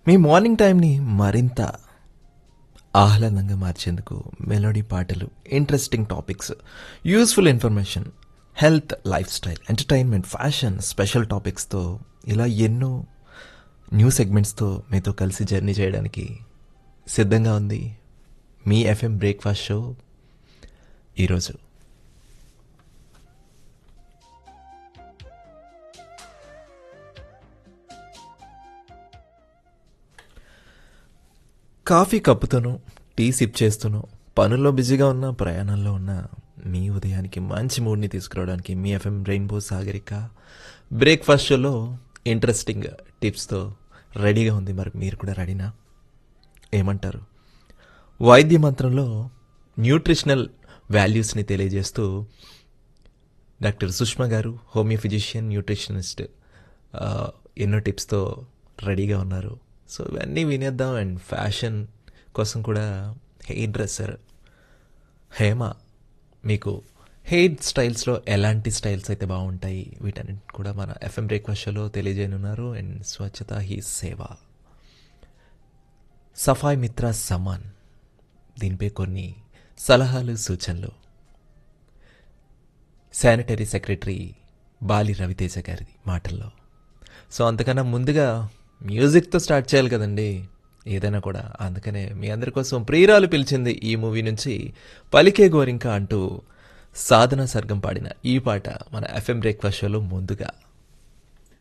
మీ morning టైంని మరింత ఆహ్లాదంగా మార్చేందుకు మెలోడీ పాటలు interesting topics useful information health lifestyle entertainment fashion special టాపిక్స్తో ఇలా ఎన్నో న్యూ సెగ్మెంట్స్తో మీతో కలిసి జర్నీ చేయడానికి సిద్ధంగా ఉంది మీ ఎఫ్ఎం బ్రేక్ఫాస్ట్ షో ఈరోజు కాఫీ కప్పుతోనూ టీ సిప్ చేస్తూనూ పనుల్లో బిజీగా ఉన్న ప్రయాణంలో ఉన్న మీ ఉదయానికి మంచి మూడ్ని తీసుకురావడానికి మీ ఎఫ్ఎం రెయిన్బో సాగరిక బ్రేక్ఫాస్ట్ షోలో ఇంట్రెస్టింగ్ టిప్స్తో రెడీగా ఉంది మరి మీరు కూడా రెడీనా ఏమంటారు వైద్య మంత్రంలో న్యూట్రిషనల్ వాల్యూస్ని తెలియజేస్తూ డాక్టర్ సుష్మా గారు హోమియో ఫిజిషియన్ న్యూట్రిషనిస్ట్ ఆ, ఎన్నో టిప్స్తో రెడీగా ఉన్నారు సో ఇవన్నీ వినేద్దాం అండ్ ఫ్యాషన్ కోసం కూడా హెయిర్ డ్రెస్సర్ హేమ మీకు హెయిర్ స్టైల్స్లో ఎలాంటి స్టైల్స్ అయితే బాగుంటాయి వీటన్నిటి కూడా మన ఎఫ్ఎం బ్రేక్ఫాస్ట్ షోలో తెలియజేయనున్నారు అండ్ స్వచ్ఛత హీ సేవ సఫాయి మిత్ర సమాన్ దీనిపై కొన్ని సలహాలు సూచనలు శానిటరీ సెక్రటరీ బాలి రవితేజ గారి మాటల్లో సో అంతకన్నా ముందుగా మ్యూజిక్తో స్టార్ట్ చేయాలి కదండి ఏదైనా కూడా అందుకనే మీ అందరి కోసం ప్రియురాలు పిలిచింది ఈ మూవీ నుంచి పలికే గోరింక అంటూ సాధన సర్గం పాడిన ఈ పాట మన ఎఫ్ఎం బ్రేక్ఫాస్ట్ షోలో ముందుగా